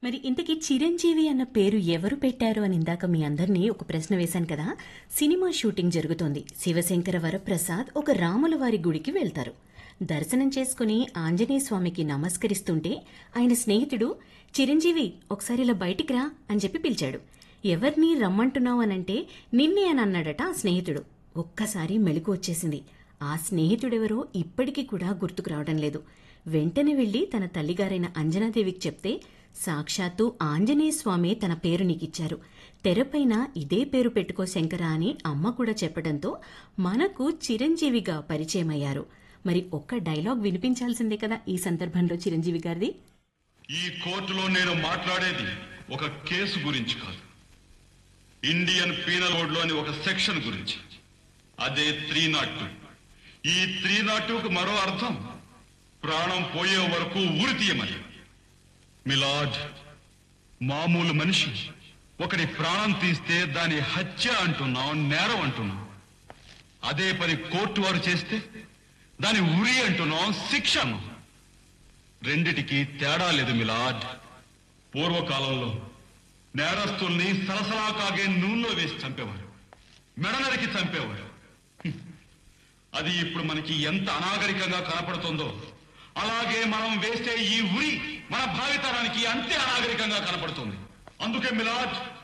మరి ఇంతకీ చిరంజీవి అన్న పేరు ఎవరు పెట్టారు అని ఇందాక మీ అందరినీ ఒక ప్రశ్న వేశాను కదా సినిమా షూటింగ్ జరుగుతోంది శివశంకర వరప్రసాద్ ఒక రాముల వారి గుడికి వెళ్తారు దర్శనం చేసుకుని ఆంజనేయ స్వామికి నమస్కరిస్తుంటే ఆయన స్నేహితుడు చిరంజీవి ఒకసారి ఇలా బయటికి రా అని చెప్పి పిలిచాడు ఎవరిని రమ్మంటున్నావు అనంటే నిన్నే అని అన్నాడట ఆ స్నేహితుడు ఒక్కసారి మెలకు వచ్చేసింది ఆ స్నేహితుడెవరో ఇప్పటికీ కూడా గుర్తుకు రావడం లేదు వెంటనే వెళ్లి తన తల్లిగారైన అంజనాదేవికి చెప్తే సాక్షాత్తు ఆంజనేయ స్వామి తన పేరు నీకిచ్చారు తెరపైన ఇదే పేరు పెట్టుకో శంకర అని అమ్మ కూడా చెప్పడంతో మనకు చిరంజీవిగా పరిచయమయ్యారు మరి ఒక్క డైలాగ్ వినిపించాల్సిందే కదా ఈ సందర్భంలో చిరంజీవి గారిది ఈ కోర్టులో నేను మాట్లాడేది ఒక కేసు గురించి కాదు ఇండియన్ పీనల్ కోడ్ లోని ఒక సెక్షన్ గురించి అదే త్రీ నాట్ టూ ఈ త్రీ నాట్ టూకు మరో అర్థం ప్రాణం పోయే వరకు ఊరి తీయమని మిలాడ్ మామూలు మనిషి ఒకటి ప్రాణం తీస్తే దాని హత్య అంటున్నాం నేరం అంటున్నాం అదే పని కోర్టు వారు చేస్తే దాని ఉరి అంటున్నాం శిక్ష అన్నాం రెండిటికి తేడా లేదు మిలాడ్ పూర్వకాలంలో నేరస్తుల్ని సలసలా కాగే నూనెలో వేసి చంపేవారు మెడనరికి చంపేవారు హ్మ్. అది ఇప్పుడు మనకి ఎంత అనాగరికంగా కనపడుతుందో అలాగే మనం వేసే ఈ ఉరి మన భావితరానికి అంతే అనాగరికంగా కనపడుతుంది అందుకే మిలాడ్